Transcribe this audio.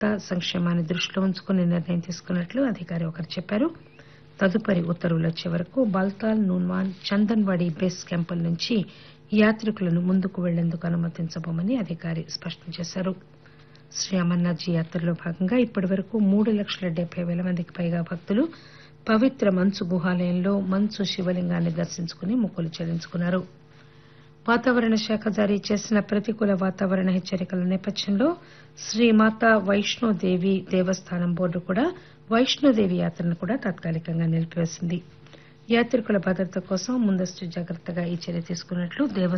సంక్షేమాన్ని దృష్టిలో ఉంచుకుని నిర్ణయం తీసుకున్నట్లు అధికారి ఒకరు చెప్పారు తదుపరి ఉత్తర్వులు వచ్చే వరకు బాల్తాల్ నూన్వాన్ చందన్వాడి బేస్ క్యాంపుల నుంచి యాత్రికులను ముందుకు వెళ్లేందుకు అనుమతించబోమని అధికారి స్పష్టం చేశారు శ్రీ అమర్నాథ్ జీ యాత్రలో భాగంగా ఇప్పటి వరకు మూడు లక్షల డెబ్బై పేల మందికి పైగా భక్తులు పవిత్ర మంచు గుహాలయంలో మంచు శివలింగాన్ని దర్శించుకుని మొక్కులు చెల్లించుకున్నారు వాతావరణ శాఖ జారీ చేసిన ప్రతికూల వాతావరణ హెచ్చరికల నేపథ్యంలో శ్రీమాతా వైష్ణోదేవి దేవస్థానం బోర్డు కూడా వైష్ణోదేవి యాత్రను కూడా తాత్కాలికంగా నిలిపివేసింది యాత్రికుల భద్రత కోసం ముందస్తు జాగ్రత్తగా ఈ చర్య తీసుకున్నట్లు దేవస్థానం